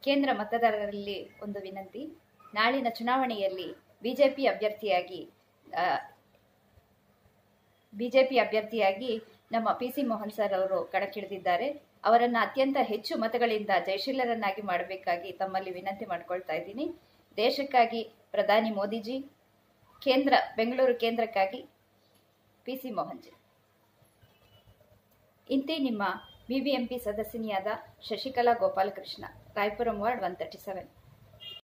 ಕೇಂದ್ರ ಮತದಾರರಲ್ಲಿ ಒಂದು ವಿನಂತಿ ನಾಳಿನ ಚುನಾವಣೆಯಲ್ಲಿ ಬಿಜೆಪಿ ಅಭ್ಯರ್ಥಿಯಾಗಿ ಬಿಜೆಪಿ ಅಭ್ಯರ್ಥಿಯಾಗಿ ನಮ್ಮ ಪಿ ಸಿ ಮೋಹನ್ ಸರ್ ಅವರು ಕಣಕ್ಕಿಳಿದಿದ್ದಾರೆ ಅವರನ್ನು ಅತ್ಯಂತ ಹೆಚ್ಚು ಮತಗಳಿಂದ ಜಯಶೀಲರನ್ನಾಗಿ ಮಾಡಬೇಕಾಗಿ ತಮ್ಮಲ್ಲಿ ವಿನಂತಿ ಮಾಡ್ಕೊಳ್ತಾ ಇದ್ದೀನಿ ದೇಶಕ್ಕಾಗಿ ಪ್ರಧಾನಿ ಮೋದಿಜಿ ಕೇಂದ್ರ ಬೆಂಗಳೂರು ಕೇಂದ್ರಕ್ಕಾಗಿ ಪಿ ಸಿ ಮೋಹನ್ ಜಿ ಇಂತಿ ನಿಮ್ಮ ಬಿಬಿಎಂಪಿ ಸದಸ್ಯನಿಯಾದ Shashikala Gopalakrishna Rayapuram ward one thirty seven